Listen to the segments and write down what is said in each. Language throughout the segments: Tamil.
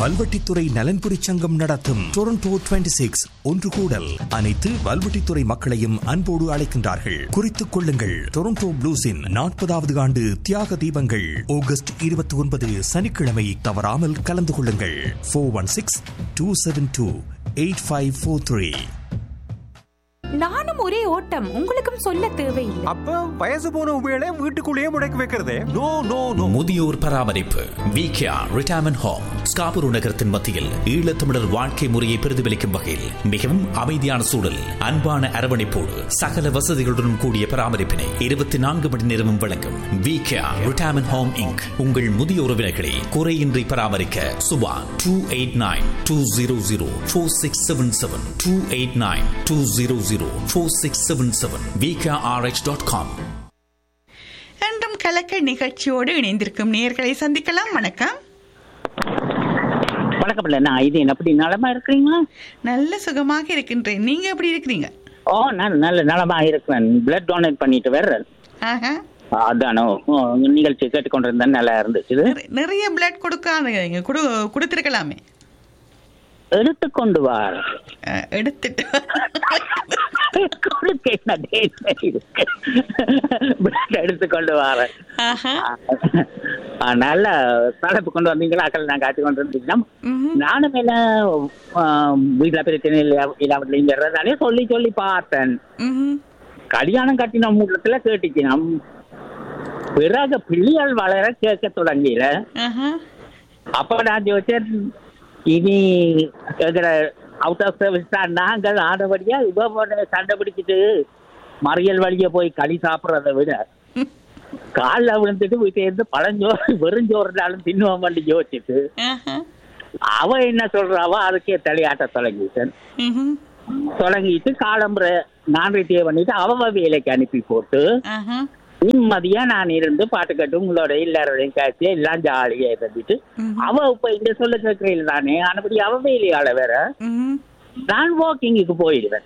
வல்வெட்டித்துறை நலன்புரி சங்கம் நடத்தும் டொரண்டோ 26 சிக்ஸ் ஒன்று கூடல் அனைத்து வல்வெட்டித்துறை மக்களையும் அன்போடு அழைக்கின்றார்கள் குறித்துக் கொள்ளுங்கள் டொரண்டோ ப்ளூஸின் நாற்பதாவது ஆண்டு தியாக தீபங்கள் ஆகஸ்ட் இருபத்தி ஒன்பது சனிக்கிழமை தவறாமல் கலந்து கொள்ளுங்கள் four one six two seven two eight five four three நானும் ஒரே ஓட்டம் உங்களுக்கும் சொல்ல தேவையில்லை அப்ப வயசு போன உபயோக வீட்டுக்குள்ளேயே முடக்கி வைக்கிறதே நோ நோ நோ முதியோர் பராமரிப்பு விகேஆர் ரிட்டையர்மெண்ட் ஹோம் ஸ்காபுரு நகரத்தின் மத்தியில் ஈழத்தமிழர் வாழ்க்கை முறையை பிரதிபலிக்கும் வகையில் மிகவும் அமைதியான சூழல் அன்பான அரவணைப்போடு சகல வசதிகளுடன் கூடிய பராமரிப்பினை இருபத்தி நான்கு மணி நேரமும் வழங்கும் விகேஆர் ரிட்டையர்மெண்ட் ஹோம் இங்க் உங்கள் முதிய உறவினர்களை குறையின்றி பராமரிக்க Subha two eight nine two zero zero four six seven seven two eight nine two zero zero four six seven seven VKRH dot com என்றும் கலக்க நிகழ்ச்சியோடு இணைந்திருக்கும் நேர்களை சந்திக்கலாம் வணக்கம் வணக்கம் இல்ல நான் இது எப்படி நலமா இருக்கிறீங்களா நல்ல சுகமாக இருக்கின்றேன் நீங்க எப்படி இருக்கிறீங்க ஓ நான் நல்ல நலமா இருக்கிறேன் பிளட் டொனேட் பண்ணிட்டு வர்றேன் ஆஹா. அதானோ ஓ, நிகழ்ச்சி கேட்டுக்கொண்டிருந்தேன் நல்லா இருந்துச்சு நிறை- நிறைய பிளட் கொடுக்காதீங்க கொடு கொடுத்துருக்கலாமே எடுத்துக்கொண்டு வார் அஹ், எடுத்துட்டு கொடுக்க என்ன தைரியம் இருக்கு? blood எடுத்துக்கொண்டு வாரேன் ஆஹா. ஆ, நல்ல தலைப்பு கொண்டு வந்தீங்களா அக்கல் நான் காட்டி கொண்டு இருந்தீங்கன்னா ம்ஹும். நானும் என்ன வீட்டுல பிரச்சனை இல்லையா இல்லாமட்டிலேங்கிறதானே சொல்லி சொல்லி பார்த்தேன் ம்ஹும். கல்யாணம் கட்டின மூலத்துல கேட்டுச்சு நம் பிறகு பிள்ளைகள் வளர கேட்க தொடங்கில ஆஹா. அப்ப நான் யோசிச்சேன் இனி எங்கிற அவுட் ஆஃப் சர்வீஸ் தான் நாங்கள் ஆனபடியா இவ போன சண்டை பிடிச்சிட்டு மறியல் வழிய போய் களி சாப்பிடுறத விட காலில் விழுந்துட்டு வீட்டை இருந்து பழஞ்சோறு வெறுஞ்சோறுனாலும் தின்னுவோம் பண்ணி யோசிச்சுட்டு ஆஹா. அவ என்ன சொல்றாவோ அதுக்கே தலையாட்ட தொடங்கிட்டேன் ம்ஹும். தொடங்கிட்டு காலம்புற நான் ரிட்டையர் பண்ணிட்டு அவ வேலைக்கு அனுப்பி போட்டு ஆஹா. நிம்மதியா நான் இருந்து பாட்டு கட்டு உங்களோட எல்லாரோடையும் காய்ச்சி எல்லாம் ஜாலியா இருந்துட்டு அவ இப்ப இங்க சொல்ல கேட்கறையில் தானே ஆனபடி அவ வேலையாள வேற ம்ஹும். நான் வாக்கிங்குக்கு போயிடுவேன்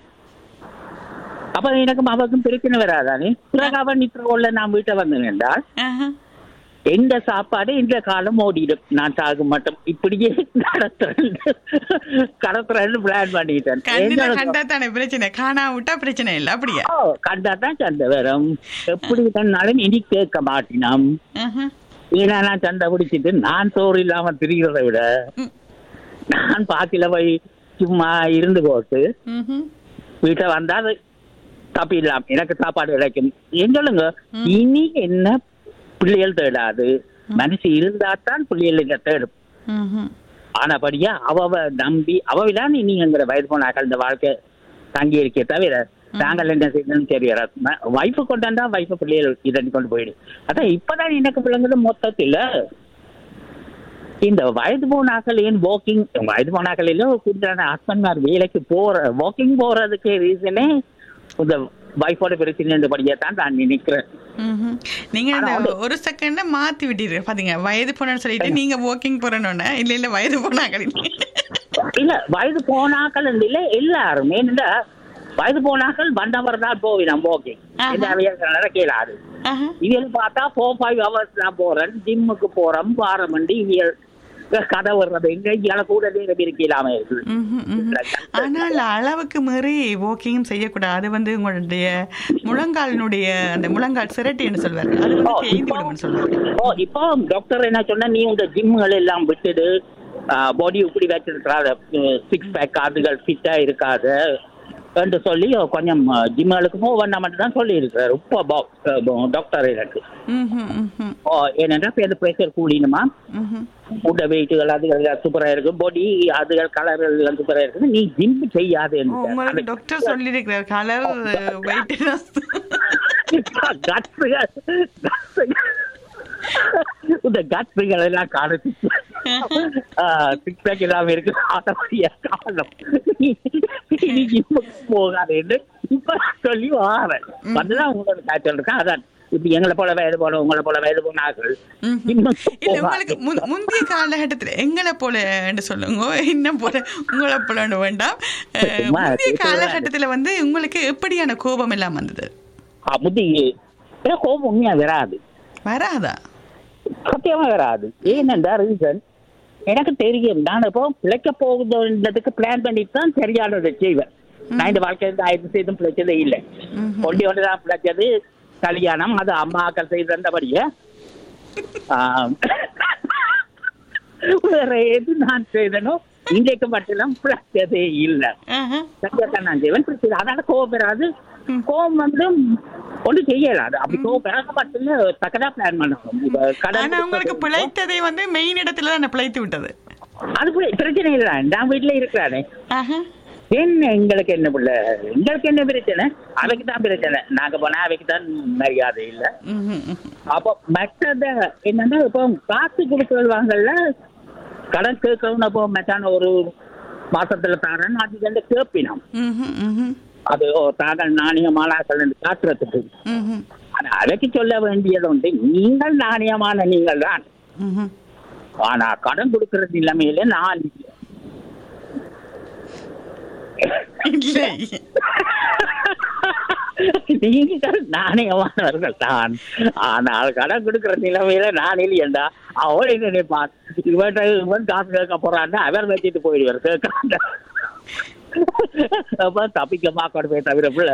அப்ப எனக்கும் அவருக்கும் பிரச்சனை வராதானே பிறகு அவன் நிற்கிறோல்ல நான் வீட்டை வந்தேன் என்றால் ஆஹா. எந்த சாப்பாடு இந்த காலம் ஓடிடும் நான் சாக மாட்டோம் இப்படியே நடத்துறேன் கடத்துறேன்னு பிளான் பண்ணிட்டேன் கண்ணுல எங்களுக்கு- கண்டா தானே பிரச்சனை காணாம விட்டா பிரச்சனை இல்லை அப்படியா ஓ, கண்டாதான் சண்டை வரும் எப்படி தன்னாலும் இனி கேட்க மாட்டினோம் ஆஹா. ஏன்னா நான் சண்டை பிடிச்சிட்டு நான் சோறு இல்லாம திரிகிறத விட ம். நான் பாக்கில போய் சும்மா இருந்து போட்டு ம்ஹும். வீட்டை வந்தா அது தப்பிடலாம் எனக்கு சாப்பாடு கிடைக்கும் ஏன் சொல்லுங்க இனி என்ன பிள்ளைகள் தேடாது மனசு இருந்தா தான் பிள்ளைகள் இங்க தேடும் ம்ஹும். ஆனபடியா அவ அவ நம்பி அவவிதான் நீங்கிற வயது போனாக்கள் இந்த வாழ்க்கை தங்கி இருக்கே தவிர நாங்கள் என்ன செய்யணும்னு தெரியல வைஃபு கொண்டாண்டா வைஃபு பிள்ளைகள் இதன் கொண்டு போயிடு அதான் இப்பதான் எனக்கு பிள்ளைங்க மொத்தத்தில் இந்த வயது போனாக்கள் ஏன் வாக்கிங் வயது போனாக்கள் இல்ல கூடுதலான ஹஸ்பண்ட்மார் வேலைக்கு போற வாக்கிங் போறதுக்கு ரீசனே இந்த வைஃபோட பிரச்சனை படியா தான் நான் நினைக்கிறேன் ம்ஹும். நீங்க அந்த ஒரு செகண்ட மாத்தி விட்டீங்க பாத்தீங்க வயது போனன்னு சொல்லிட்டு நீங்க வாக்கிங் போறேன்னு இல்ல இல்ல வயது போனாங்க இல்ல வயது போனாக்கள் இல்ல எல்லாரும் ஏன்னா வயது போனாக்கள் வந்தவர் தான் போவினோம் ஓகே ஆஹா. இந்த அவையர்கள் நடக்கலாது இவியல் பார்த்தா ஃபோர் ஃபைவ் ஹவர்ஸ் நான் போறேன் ஜிம்முக்கு போறோம் வாரம் வண்டி இவியல் கதை வர்றது எங்க இங்கே கூட நேரம் இருக்கலாம இருக்கு ஆனால் அளவுக்கு மீறி வாக்கிங் செய்யக்கூடாது அது வந்து உங்களுடைய முழங்காலினுடைய அந்த முழங்கால் சிரட்டின்னு சொல்வார்கள் அது வந்து தேய்ந்து விடும்னு சொல்வார்கள் ஓ இப்போ டாக்டர் என்ன சொன்னா நீ உங்க ஜிம்முகள் எல்லாம் விட்டுடு பாடி இப்படி வச்சிருக்கிறாத சிக்ஸ் பேக் அதுகள் ஃபிட்டா இருக்காது என்று சொல்லி கொஞ்சம் ஜிம்முகளுக்கு போக வேண்டாம் மட்டும் தான் சொல்லி இருக்கிறார் இப்போ டாக்டர் எனக்கு ம்ஹும், ம்ஹும், ஓ ஏனென்றால் இப்போ இந்த ப்ரெஷர் கூடினுமா ம்ஹும். உட வெயிட்டுகள் அதுகள் சூப்பரா இருக்கு பாடி அதுகள் கலர்கள் எல்லாம் சூப்பரா இருக்கு நீ ஜிம் செய்யாது ஓ, உங்களுக்கு டாக்டர் சொல்லியிருக்கிறார் கலர் வெயிட் இந்த கட்ஸுகள் எல்லாம் காணுச்சு சிக்ஸ் பேக் எல்லாம் இருக்கு ஆட்டோமேட்டியா காலம் நீ ஜிம்முக்கு போகாதேன்னு இப்ப சொல்லி வாரேன் வந்துதான் உங்களோட காய்ச்சல் இருக்கா அதான் இப்ப எங்களை போல வயது போன உங்களை போல வயது போன ஆக்கள் ஜிம்முக்கு இல்ல உங்களுக்கு போகாது. முன்- முந்தைய காலகட்டத்துல எங்களை போல சொல்லுங்க இன்னும் போல உங்களை போல வேண்டாம் அஹ், சும்மா முந்தைய கேட்கவே காலகட்டத்துல வந்து உங்களுக்கு எப்படியான கோபம் எல்லாம் வந்தது ஆ, முந்தி எனக்கு கோபம் உண்மையா வராது வராதா சத்தியமா வராது ஏனென்றா ரீசன் எனக்கு தெரியும் நான் இப்போ பிழைக்க போகுதுன்றதுக்கு பிளான் பண்ணிட்டு தான் சரியானதை செய்வேன் நான் இந்த வாழ்க்கையில் ஆயிரத்தி செய்தும் பிழைச்சதே இல்லை ஒண்டி ஒன்று தான் பிழைச்சது கல்யாணம் அது அம்மாக்கள் செய்திருந்தபடியே ஆம். வேற எது நான் செய்தனோ இன்றைக்கு மட்டும் பிழைச்சதே இல்லை ஆஹா. சரியாத்தான் நான் செய்வேன் பிடிச்சது அதனால கோவம் பெறாது கோவம் வந்து ஒன்றும் செய்யலாது அப்படி கோவம் பெறாத மட்டும் தக்கதா பிளான் பண்ணணும் இப்ப கடன் ஆனா உங்களுக்கு பிழைத்ததை வந்து மெயின் இடத்துல தான் பிழைத்து விட்டது அது பிள்ளை- பிரச்சனை இல்லை நான் வீட்டுல இருக்கிறானே ஆஹா. என்ன எங்களுக்கு என்ன பிள்ளை எங்களுக்கு என்ன பிரச்சனை அவைக்கு தான் பிரச்சனை நாங்க போனா அவைக்கு தான் மரியாதை இல்லை ம்ஹும், ம்ஹும். அப்போ மற்றது என்னன்னா இப்போ காசு கொடுக்கறவங்கல்ல கடன் கேட்கணும் அப்போ மச்சான ஒரு மாசத்துல தரேன் அது வந்து கேட்பினோம் ம்ஹும், ம்ஹும், அது ஒரு தாங்கள் நாணயமானாக்கள் என்று காட்டுறதுக்கு ம்ஹும், ஆனா அதற்கு சொல்ல வேண்டியது உண்டு நீங்கள் நாணயமான நீங்கள் தான் ம்ஹும். ஆனா கடன் கொடுக்கிற நிலைமையில நான் இல்லை. இல்லை நீங்கள் நாணயமானவர்கள் தான் ஆனால் கடன் கொடுக்கிற நிலைமையில நான் இல்லையண்டா அவள் என்ன நினைப்பான் இவன் இவன் காசு கேட்க போறான்னு அவர் வச்சுட்டு போயிடுவார் கேட்க அப்ப தப்பிக்க மாக்கணுமே தவிர பிள்ளை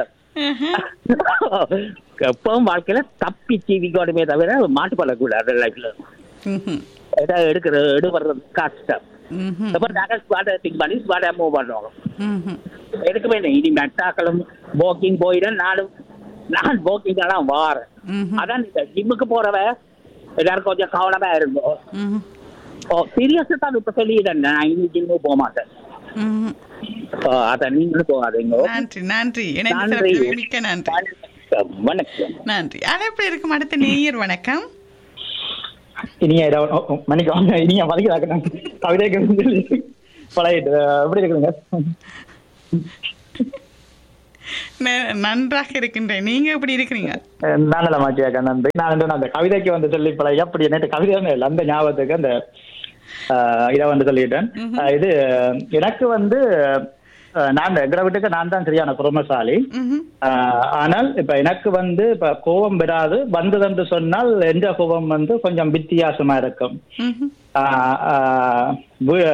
எப்பவும் வாழ்க்கையில தப்பி சீவிக்கணுமே தவிர மாட்டு பண்ணக்கூடாது லைஃப்ல ம்ஹும், ஏதாவது எடுக்கிற எடுபடுறது கஷ்டம் ம்ஹும், அப்புறம் நாங்கள் ஸ்பாட்டை திங்க் பண்ணி ஸ்பாட்டை மூவ் பண்ணுவோம் ம்ஹும். எடுக்கவே இல்லை இனி மெட்டாக்களும் வாக்கிங் போயிடும் நானும் நான் வாக்கிங் எல்லாம் வாரேன் ம்ஹும். அதான் இந்த ஜிம்முக்கு போறவ எல்லாரும் கொஞ்சம் கவனமா இருந்தோம் ம்ஹும், ஓ சீரியஸா தான் இப்ப சொல்லிடுறேன் நான் இனி ஜிம்மு போக மாட்டேன் ம்ஹும். ஓ, அத நீங்களும் போகாதீங்க நன்றி நன்றி இணைந்து நன்றி சிறப்பித்தமைக்கு மிக்க நன்றி வணக்கம், வணக்கம் நன்றி அழைப்பு இருக்கும் அடுத்த நேயர் வணக்கம் இனிய இரவு ஓ, ஓ, மன்னிக்கவும் இனிய மதிக்கிறாங்க கவிதை பழையிட்டு எப்படி இருக்குதுங்க ந- நன்றாக இருக்கின்றேன் நீங்க எப்படி இருக்கிறீங்க நான் நல்ல மாற்றியாக்க நன்றி நான் வந்து அந்த கவிதைக்கு வந்து சொல்லி பழைய அப்படி நேற்று கவிதை ஒண்ணும் இல்லை அந்த ஞாபகத்துக்கு அந்த ஆஹ், இதை வந்து சொல்லிட்டேன் ஆஹ், இது எனக்கு வந்து ஆஹ், நான் எங்களை வீட்டுக்கு நான் தான் சரியான குடும்பசாலி ம்ஹும், ஆஹ், ஆனால் இப்ப எனக்கு வந்து இப்ப கோபம் விடாது வந்ததென்று சொன்னால் எந்த கோபம் வந்து கொஞ்சம் வித்தியாசமா இருக்கும் ம்ஹும், ஆஹ் ஆஹ் வு-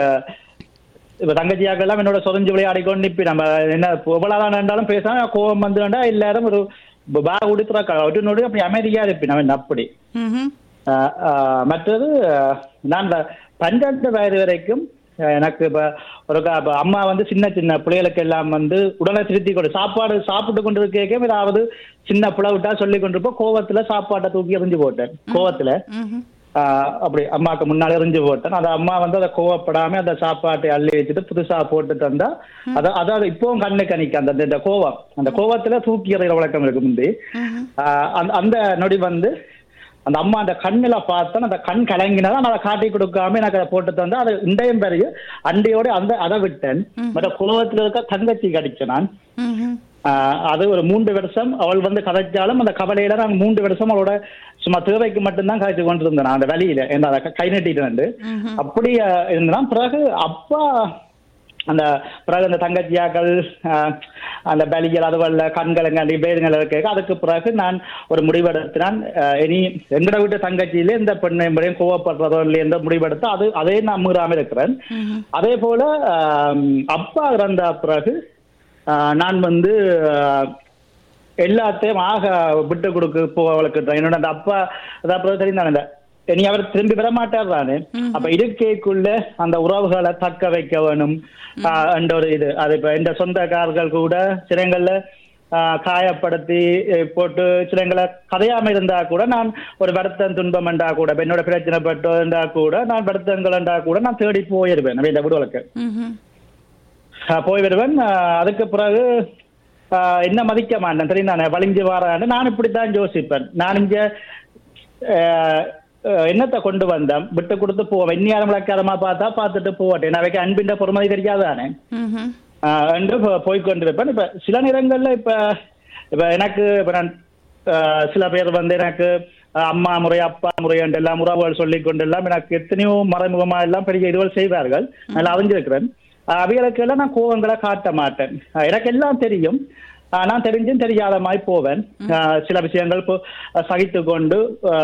இப்ப தங்கச்சியாக்கள் எல்லாம் என்னோட சொரிஞ்சு விளையாடி கொண்டு இப்ப நம்ம என்ன எவ்வளவுதான் இருந்தாலும் பேசாம கோவம் வந்து வேண்டா எல்லாரும் ஒரு பா உடுத்துற நோடி அப்படி அமைதியா இருப்பேன் அவன் அப்படி ம்ஹும், ஆஹ் ஆஹ் மற்றது ஆஹ் நான் இந்த பன்னெண்டு வயது வரைக்கும் ஆஹ் எனக்கு இப்ப ஒரு க- இப்ப அம்மா வந்து சின்ன சின்ன பிள்ளைகளுக்கு எல்லாம் வந்து உடனே திருத்தி கொண்டு சாப்பாடு சாப்பிட்டு கொண்டு இருக்க ஏதாவது சின்ன பிளவுட்டா சொல்லி கொண்டிருப்போம் கோவத்துல சாப்பாட்டை தூக்கி எறிஞ்சு போட்டேன் கோவத்துல ம்ஹும், ஆஹ் அப்படி அம்மாக்கு முன்னால எறிஞ்சு போட்டேன் அந்த அம்மா வந்து அதை கோவப்படாம அந்த சாப்பாட்டை அள்ளி வச்சுட்டு புதுசா போட்டு தந்தா அத அதாவது இப்பவும் கண்ணு கணிக்க அந்த இந்த கோவம் அந்த கோவத்துல தூக்கி எறிகிற வழக்கம் இருக்கு முந்தி ஆஹ் அந்த அந்த நொடி வந்து அந்த அம்மா அந்த கண்ணுல பார்த்தேன் அந்த கண் கலங்கினதா நான் அதை காட்டி கொடுக்காம எனக்கு அதை போட்டு தந்தா அது இண்டையும் பிறகு அண்டையோட அந்த அதை விட்டேன் மற்ற குலவத்துல இருக்க தங்கச்சி கடிச்சேன் நான் ம்ஹும், ஆஹ் அது ஒரு மூன்று வருஷம் அவள் வந்து கதைச்சாலும் அந்த கவலையில நான் மூன்று வருஷம் அவளோட சும்மா தேவைக்கு மட்டும்தான் கதைச்சு கொண்டிருந்தேன் நான் அந்த வழியில என்ன அதை கை நட்டிட்டு வந்து அப்படி ஆஹ் இருந்தனா பிறகு அப்பா அந்த பிறகு அந்த தங்கச்சியாக்கள் ஆஹ் அந்த பலிகள் அதுவல்ல கண்களுங்க பேருங்கள் இருக்க அதுக்கு பிறகு நான் ஒரு முடிவெடுத்தினான் ஆஹ் இனி எங்கட வீட்டு தங்கச்சியிலே இந்த பெண்ணை முறையும் கோவப்படுறதோ இல்லை என்ற முடிவெடுத்து அது அதே நான் மீறாம இருக்கிறேன் அதே போல ஆஹ் அப்பா இறந்த பிறகு ஆஹ் நான் வந்து ஆஹ் எல்லாத்தையும் ஆக விட்டு கொடுக்க போவளுக்கு என்னோட அந்த அப்பா அதாவது தெரியும் அந்த இனி அவர் திரும்பி வர மாட்டார் தானே அப்ப இருக்கைக்குள்ள அந்த உறவுகளை தக்க வைக்க வேணும் ஆஹ் என்ற ஒரு இது அது இப்ப இந்த சொந்தக்காரர்கள் கூட சிலங்கள்ல ஆஹ் காயப்படுத்தி அஹ் போட்டு சிலங்களை கதையாம இருந்தா கூட நான் ஒரு வருத்தம் துன்பம் என்றா கூட இப்ப என்னோட பிரச்சனை பட்டு இருந்தா கூட நான் வருத்தங்கள் என்றா கூட நான் தேடி போயிருவேன் நம்ம இந்த விடுவலுக்கு ம்ஹும், ஆஹ் போய் வருவேன் ஆஹ் அதுக்கு பிறகு ஆஹ் என்ன மதிக்க மாட்டேன் தெரியும் நான் வலிஞ்சு வாரான்னு நான் இப்படித்தான் யோசிப்பேன் நான் இங்க ஆஹ் ஆஹ் என்னத்தை கொண்டு வந்தேன் விட்டு கொடுத்து போவேன் இன்னியாரம் விளக்காரமா பார்த்தா பார்த்துட்டு போவட்டேன் நான் வைக்க அன்பின் பொறுமதி தெரியாதானே ம்ஹும், ஆஹ் என்று போ- போய் கொண்டிருப்பேன் இப்ப சில நேரங்கள்ல இப்ப இப்ப எனக்கு இப்ப நான் ஆஹ் சில பேர் வந்து எனக்கு ஆஹ் அம்மா முறை அப்பா முறை என்று எல்லாம் உறவுகள் சொல்லிக் கொண்டெல்லாம் எனக்கு எத்தனையோ மறைமுகமா எல்லாம் பெரிய இதுகள் செய்வார்கள் நான் அறிஞ்சிருக்கிறேன் ஆஹ் அவைகளுக்கு எல்லாம் நான் கோவங்களை காட்ட மாட்டேன் ஆஹ் எனக்கு எல்லாம் தெரியும் ஆஹ் நான் தெரிஞ்சும் தெரியாத மாதிரி போவேன் ஆஹ் சில விஷயங்கள் இப்போ சகித்து கொண்டு ஆஹ்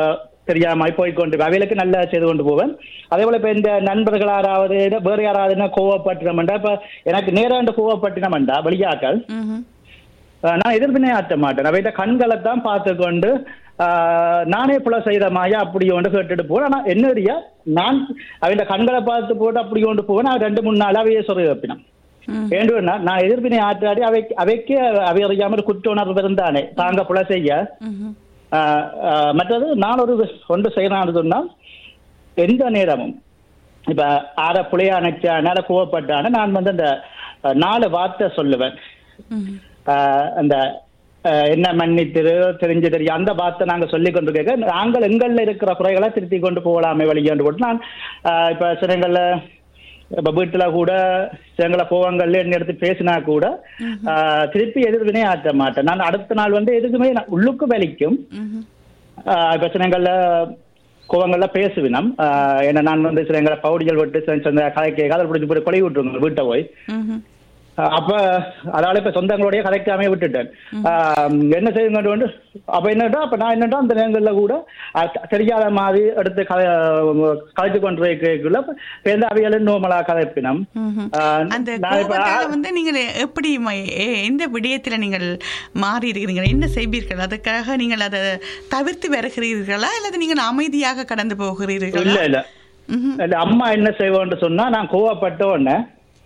தெரியாம போய்க்கொண்டு அவைகளுக்கு நல்லா செய்து கொண்டு போவேன் அதே போல இப்ப இந்த நண்பர்கள் யாராவது இல்ல வேற யாராவது என்ன கோவப்பட்டினமெண்டா இப்ப எனக்கு நேராண்டு கோவப்பட்டினமெண்டா வெளியாக்கள் ம்ஹும். அஹ் நான் எதிர்வினை ஆற்ற மாட்டேன் அவைத கண்களை தான் பார்த்து கொண்டு ஆஹ், நானே புல செய்த மாயா அப்படி ஒன்று கேட்டுட்டு போறேன் ஆனா என்னடியா நான் அவன் கண்களை பார்த்து போட்டு அப்படி கொண்டு போவேன் நான் ரெண்டு மூணு நாள் அவையே சொல்ல வைப்பினான் ம். ஏண்டுன்னா நான் எதிர்வினை ஆற்றாடி அவை அவைக்கே அவை அறியாமல் குற்ற உணர்வு இருந்தானே தாங்க புல செய்ய ம்ஹும். ஆஹ், ஆஹ், மற்றது நான் ஒரு ஒன்று செய்யறான்னு சொன்னா எந்த நேரமும் இப்ப ஆற புளிய அணைச்சான கோவப்பட்டான நான் வந்து அந்த அஹ், நாலு வார்த்தை சொல்லுவேன் ம்ஹும். ஆஹ் அந்த ஆஹ் என்ன மன்னித்திரு தெரிஞ்சு தெரியும் அந்த வார்த்தை நாங்க சொல்லி கொண்டு கேட்க நாங்கள் எங்கள்ல இருக்கிற குறைகளை திருத்தி கொண்டு போகலாமே வழியாண்டு போட்டு நான் ஆஹ் இப்ப சிலங்கள்ல இப்ப வீட்டுல கூட சிலங்கள போவங்கள்ல என்ன எடுத்து பேசினா கூட ஆஹ் திருப்பி எதிர்வினை ஆற்ற மாட்டேன் நான் அடுத்த நாள் வந்து எதுக்குமே நான் உள்ளுக்கு வலிக்கும் ம்ஹும். ஆஹ் இப்ப சிலங்கள்ல கோவங்கள்ல பேசுவினம் ஆஹ் ஏன்னா நான் வந்து சிலங்களை பவுடிகள் விட்டு சில சில கதைக்கு கதை பிடிச்சி போய் கொலை விட்டுருங்க வீட்டை போய் ம்ஹும். அஹ் அப்ப அதனால இப்ப சொந்தங்களோடய கதைக்காமே விட்டுட்டேன் ஆஹ் என்ன செய்யுங்க வந்து அப்ப என்னடா அப்ப நான் என்னடா அந்த நேரங்கள்ல கூட அஹ் தெ- தெரியாத மாதிரி எடுத்து கதை கதைச்சு கொண்டு போய்க்குள்ள பேருந்து அவைகளும் நோமலா கதைப்பினம் ம்ஹும். ஆஹ் அந்த நான் இப்ப கோபத்தால வந்து நீங்கள் எப்படி ம- எ- எந்த விடயத்துல நீங்கள் மாறி இருக்கிறீர்கள் என்ன செய்வீர்கள் அதுக்காக நீங்கள் அதை தவிர்த்து வருகிறீர்களா அல்லது நீங்கள் அமைதியாக கடந்து இல்ல போகிறீர்களா இல்ல ம்ஹும். இல்ல அம்மா என்ன செய்வோன்னு சொன்னா நான் கோவப்பட்ட உடனே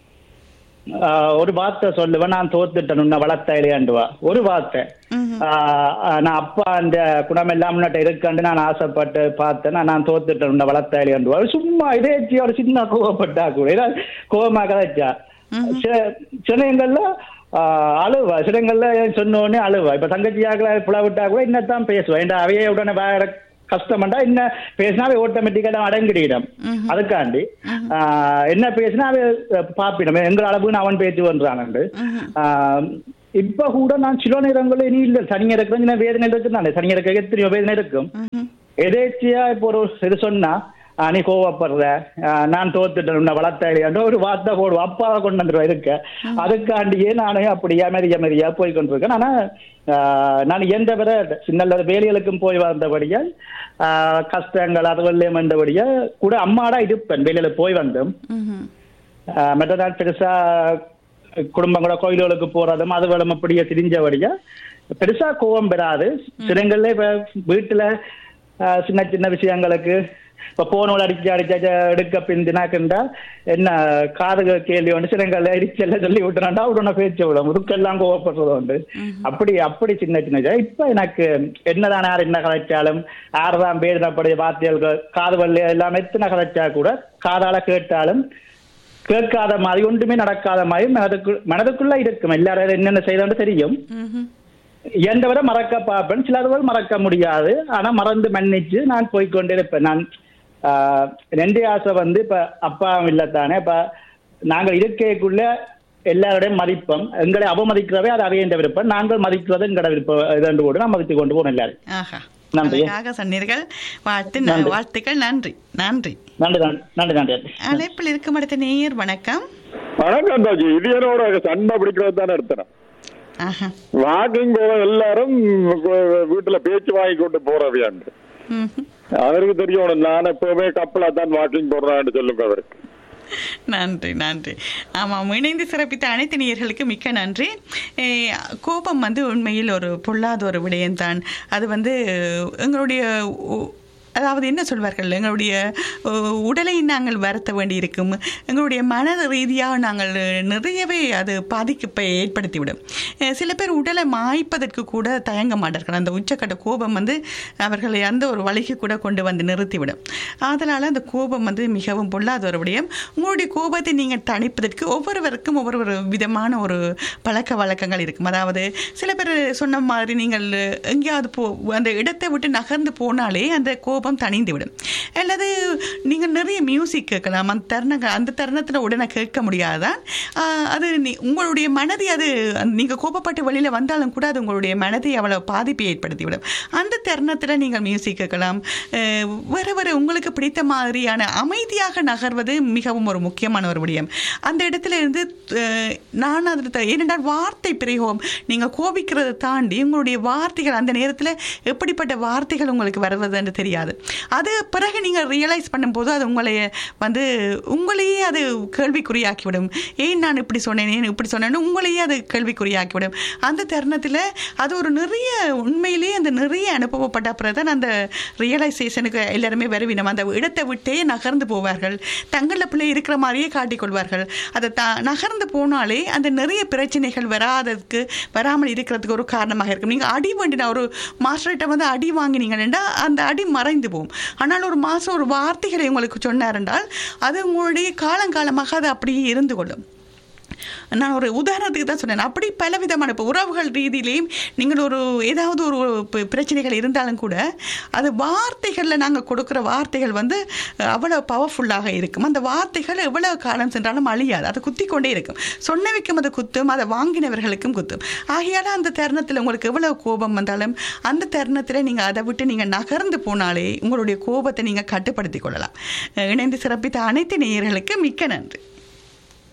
ஆஹ் ஒரு வார்த்தை சொல்லுவேன் நான் தோத்துட்டேன் உன்னை வளர்த்த இல்லையாண்டுவா ஒரு வார்த்தை ம்ஹும். ஆஹ் ஆஹ் நான் அப்பா அந்த குணம் எல்லாம் முன்னாட்ட இருக்காண்டு நான் ஆசைப்பட்டு பார்த்தேன் நான் நான் தோத்துட்டேன் உன்னை வளர்த்த இல்லையாண்டுவா சும்மா இதே ஒரு சின்ன கோவப்பட்டா கூட ஏதாவது கோவமா கதைச்சா சிலைங்கள்ல அழுவா சிலங்கள்ல சொன்ன உடனே அழுவா இப்ப தங்கச்சியாக புலவிட்டா கூட என்னத்தான் பேசுவா ஏன்டா அவையே உடனே வேற கஷ்டம்டா என்ன பேசினாவே ஆட்டோமேட்டிக்கா அடங்கிடிடும் அதுக்காண்டி ஆஹ் என்ன பேசினா அவ பாப்பிடும் எங்க அளவுக்கு அவன் பேச்சு பண்றானு இப்ப கூட நான் சில நேரங்களில் இனி இல்லை தனியா இருக்கிறேன் வேதனை இருக்கு தானே தனியா இருக்க எத்தனையோ வேதனை இருக்கும் எதேச்சியா இப்போ ஒரு இது சொன்னா ஆ, நீ கோவப்படுற ஆ, நான் தோத்துட்டேன் உன்னை வளர்த்த ஒரு வார்த்தை போடுவோம் அப்பாவை கொண்டு வந்துடுவா இருக்க அதுக்காண்டியே நானே அப்படியே அமைதியா அமைதியா போய் கொண்டிருக்கேன் ஆனா ஆ, நான் எந்த வித சின்ன வேலைகளுக்கும் போய் வந்தபடியால் ஆ, கஷ்டங்கள் அதுவெல்லாம் வந்தபடியா கூட அம்மாடா இருப்பேன் வெளியில போய் வந்தோம் ம்ஹும். ஆஹ் மற்ற நாள் பெருசா குடும்பங்களோட கோயில்களுக்கு போறதும் அது வேணும் அப்படியே திரிஞ்சபடியா பெருசா கோவம் பெறாது சிலங்கள்ல இப்ப வீட்டுல ஆஹ் சின்ன சின்ன விஷயங்களுக்கு இப்ப போனோட அடிச்சு அடிச்சு எடுக்க பிந்தினாக்குண்டா என்ன காது கேள்வி வந்து சிலங்கள்ல இடிச்செல்லாம் சொல்லி விட்டுறாண்டா உடனே பேச்சு விடும் முதுக்கெல்லாம் கோவப்படுறது உண்டு அப்படி அப்படி சின்ன சின்ன இது. இப்ப எனக்கு என்னதான் யார் என்ன கதைச்சாலும் யார்தான் பேரிடப்படைய வார்த்தைகள் காது வள்ளி எல்லாம் எத்தனை கதைச்சா கூட காதால கேட்டாலும் கேட்காத மாதிரி ஒன்றுமே நடக்காத மாதிரி மனதுக்கு மனதுக்குள்ள இருக்கும் எல்லாரும் என்னென்ன செய்யறோம்னு தெரியும் ம்ஹும். இயன்றவரை மறக்க பார்ப்பேன் சிலர்கள் மறக்க முடியாது ஆனா மறந்து மன்னிச்சு நான் போய்க்கொண்டே இருப்பேன் நான் ஆஹ், ரெண்டே ஆசை வந்து இப்ப அப்பா இல்லத்தானே இப்ப நாங்கள் இருக்கைக்குள்ள எல்லாரோடையும் மதிப்போம் எங்களை அவமதிக்கிறவே அது அவையன்ற விருப்பம் நாங்கள் மதிக்கிறது எங்களோட விருப்பம் இதன்று கூட நான் மதித்து கொண்டு போனோம் எல்லாரும் ஆஹா நன்றி. அழகாக சொன்னீர்கள் வாழ்த்து நன்றி. வாழ்த்துக்கள் நன்றி நன்றி நன்றி நன்றி நன்றி நன்றி அழைப்பில் இருக்கும் அடுத்த நேயர் வணக்கம் வணக்கம் தாஜி இது என்னோட சண்டை பிடிக்கிறது தானே எடுத்தேன் ஆஹா வாக்கிங் போற எல்லாரும் கு- வீட்டுல பேச்சு வாங்கி கொண்டு போறவையாண்டு ம்ஹும். அவருக்கு தெரியும் நான் எப்பவுமே கப்பலா தான் வாக்கிங் போடுறான்னு சொல்லுங்க அவருக்கு நன்றி நன்றி ஆமாம் இணைந்து சிறப்பித்த அனைத்து நேயர்களுக்கு மிக்க நன்றி ஏ, கோபம் வந்து உண்மையில் ஒரு பொல்லாத ஒரு விடயம்தான் அது வந்து எங்களுடைய உ- அதாவது என்ன சொல்வார்கள் எங்களுடைய உ, உடலை நாங்கள் வருத்த வேண்டியிருக்கும் எங்களுடைய மன ரீதியாக நாங்கள் நிறையவே அது பாதிப்பை ஏற்படுத்திவிடும் அஹ் சில பேர் உடலை மாய்ப்பதற்கு கூட தயங்க மாட்டார்கள் அந்த உச்சக்கட்ட கோபம் வந்து அவர்களை அந்த ஒரு வழிக்கு கூட கொண்டு வந்து நிறுத்திவிடும் அதனால் அந்த கோபம் வந்து மிகவும் பொல்லாத ஒரு விடயம் உங்களுடைய கோபத்தை நீங்கள் தணிப்பதற்கு ஒவ்வொருவருக்கும் ஒவ்வொரு விதமான ஒரு பழக்க வழக்கங்கள் இருக்கும் அதாவது சில பேர் சொன்ன மாதிரி நீங்கள் எங்கேயாவது போ அந்த இடத்தை விட்டு நகர்ந்து போனாலே அந்த கோபம் தணிந்து விடும் அல்லது நீங்கள் நிறைய மியூசிக் கேட்கலாம் அந்த தருணங்கள் அந்த தருணத்தில் உடனே கேட்க முடியாதான் ஆஹ் அது நீ உங்களுடைய மனதை அது நீங்கள் கோபப்பட்டு வெளியில் வந்தாலும் கூட அது உங்களுடைய மனதை அவ்வளோ பாதிப்பை ஏற்படுத்திவிடும் அந்த தருணத்தில் நீங்கள் மியூசிக் கேட்கலாம் அஹ் வர வர உங்களுக்கு பிடித்த மாதிரியான அமைதியாக நகர்வது மிகவும் ஒரு முக்கியமான ஒரு விடயம் அந்த இடத்துல இருந்து அஹ், நான் அதில் த- ஏனென்றால் வார்த்தை பிரயோகம் நீங்கள் கோபிக்கிறதை தாண்டி உங்களுடைய வார்த்தைகள் அந்த நேரத்தில் எப்படிப்பட்ட வார்த்தைகள் உங்களுக்கு வருவதுன்னு தெரியாது அது பிறகு நீங்கள் ரியலைஸ் பண்ணும்போது அது உங்களை வந்து உங்களையே அது கேள்விக்குறியாக்கிவிடும் ஏன் நான் இப்படி சொன்னேன் ஏன் இப்படி சொன்னேன்னு உங்களையே அது கேள்விக்குறியாக்கிவிடும் அந்த தருணத்தில் அது ஒரு நிறைய உண்மையிலேயே அந்த நிறைய அனுபவப்பட்ட பிறகு தான் அந்த ரியலைசேஷனுக்கு எல்லாருமே வருவினம் அந்த இடத்தை விட்டே நகர்ந்து போவார்கள் தங்களில் பிள்ளை இருக்கிற மாதிரியே காட்டிக்கொள்வார்கள் அதை த நகர்ந்து போனாலே அந்த நிறைய பிரச்சனைகள் வராததுக்கு வராமல் இருக்கிறதுக்கு ஒரு காரணமாக இருக்கும் நீங்கள் அடி வேண்டின ஒரு மாஸ்டர்கிட்ட வந்து அடி வாங்கினீங்கன்னா அந்த அடி மறைந்து போகும் ஆனால் ஒரு மாதம் ஒரு வார்த்தைகளை உங்களுக்கு சொன்னார் என்றால் அது உங்களுடைய காலங்காலமாக அது அப்படியே இருந்து கொள்ளும் நான் ஒரு உதாரணத்துக்கு தான் சொன்னேன் அப்படி பலவிதமான இப்போ உறவுகள் ரீதியிலையும் நீங்கள் ஒரு ஏதாவது ஒரு ப- பிரச்சனைகள் இருந்தாலும் கூட அது வார்த்தைகளில் நாங்கள் கொடுக்குற வார்த்தைகள் வந்து அவ்வளோ பவர்ஃபுல்லாக இருக்கும் அந்த வார்த்தைகள் எவ்வளவு காலம் சென்றாலும் அழியாது அது குத்தி கொண்டே இருக்கும் சொன்னவைக்கும் அது குத்தும் அதை வாங்கினவர்களுக்கும் குத்தும் ஆகையால் அந்த தருணத்தில் உங்களுக்கு எவ்வளவு கோபம் வந்தாலும் அந்த தருணத்தில் நீங்கள் அதை விட்டு நீங்கள் நகர்ந்து போனாலே உங்களுடைய கோபத்தை நீங்கள் கட்டுப்படுத்திக் கொள்ளலாம் இணைந்து சிறப்பித்த அனைத்து நேயர்களுக்கு மிக்க நன்றி